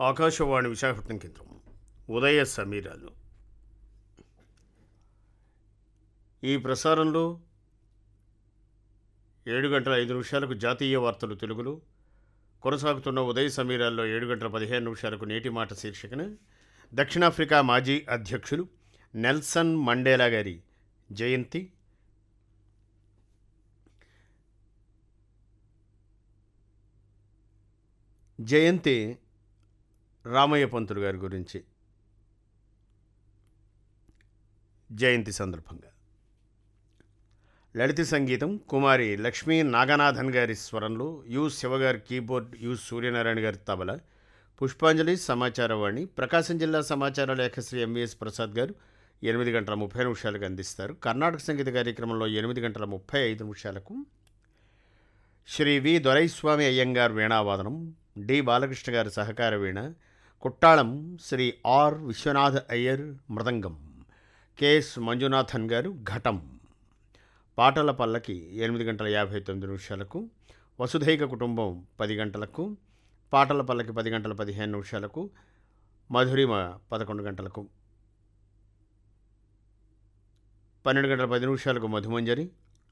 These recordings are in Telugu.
ఆకాశవాణి విశాఖపట్నం కేంద్రం ఉదయ సమీరాలు ఈ ప్రసారంలో ఏడు గంటల ఐదు నిమిషాలకు జాతీయ వార్తలు తెలుగులో కొనసాగుతున్న ఉదయ సమీరాల్లో ఏడు గంటల పదిహేను నిమిషాలకు నేటి మాట శీర్షికన దక్షిణాఫ్రికా మాజీ అధ్యక్షులు నెల్సన్ మండేలా గారి జయంతి జయంతి రామయ్య పంతులు గారి గురించి జయంతి సందర్భంగా లలిత సంగీతం కుమారి లక్ష్మీ నాగనాథన్ గారి స్వరంలో యు శివగారి కీబోర్డ్ యు సూర్యనారాయణ గారి తబల పుష్పాంజలి సమాచారవాణి ప్రకాశం జిల్లా సమాచార లేఖ శ్రీ ఎంవిఎస్ ప్రసాద్ గారు ఎనిమిది గంటల ముప్పై నిమిషాలకు అందిస్తారు కర్ణాటక సంగీత కార్యక్రమంలో ఎనిమిది గంటల ముప్పై ఐదు నిమిషాలకు శ్రీ వి దొరైస్వామి అయ్యంగార్ వీణావాదనం డి బాలకృష్ణ గారి సహకార వీణ కుట్టాళం శ్రీ ఆర్ విశ్వనాథ్ అయ్యర్ మృదంగం కెఎస్ మంజునాథన్ గారు ఘటం పాటల పల్లకి ఎనిమిది గంటల యాభై తొమ్మిది నిమిషాలకు వసుధైక కుటుంబం పది గంటలకు పాటల పల్లకి పది గంటల పదిహేను నిమిషాలకు మధురిమ పదకొండు గంటలకు పన్నెండు గంటల పది నిమిషాలకు మధుమంజరి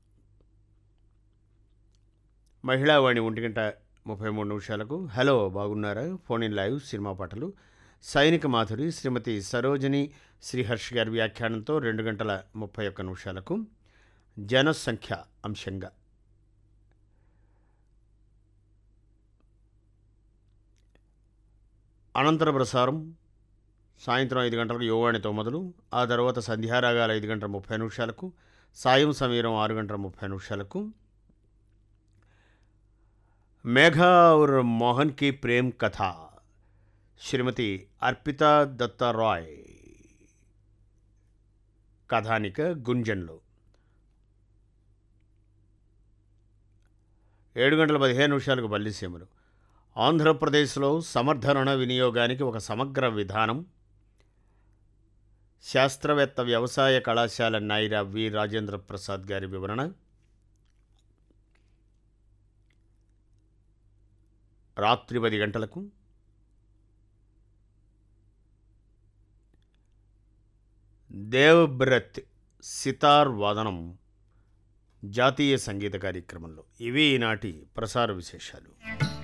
మహిళావాణి ఒంటి గంట ముప్పై మూడు నిమిషాలకు హలో బాగున్నారా ఫోన్ ఇన్ లైవ్ సినిమా పాటలు సైనిక మాధురి శ్రీమతి సరోజిని శ్రీహర్ష్ గారి వ్యాఖ్యానంతో రెండు గంటల ముప్పై ఒక్క నిమిషాలకు జనసంఖ్య అంశంగా అనంతర ప్రసారం సాయంత్రం ఐదు గంటలకు యువవాణితో మొదలు ఆ తర్వాత సంధ్యారాగాలు ఐదు గంటల ముప్పై నిమిషాలకు సాయం సమీరం ఆరు గంటల ముప్పై నిమిషాలకు మేఘా और మోహన్ की ప్రేమ్ కథ శ్రీమతి అర్పితా దత్తా రాయ్ కథానిక గుంజన్లో ఏడు గంటల పదిహేను నిమిషాలకు బల్లిసీమలు ఆంధ్రప్రదేశ్లో సమర్థ రుణ వినియోగానికి ఒక సమగ్ర విధానం శాస్త్రవేత్త వ్యవసాయ కళాశాల నాయిరా వి రాజేంద్ర ప్రసాద్ గారి వివరణ రాత్రి పది గంటలకు దేవ్బ్రత్ సితార్ వాదనం జాతీయ సంగీత కార్యక్రమంలో ఇవి ఈనాటి ప్రసార విశేషాలు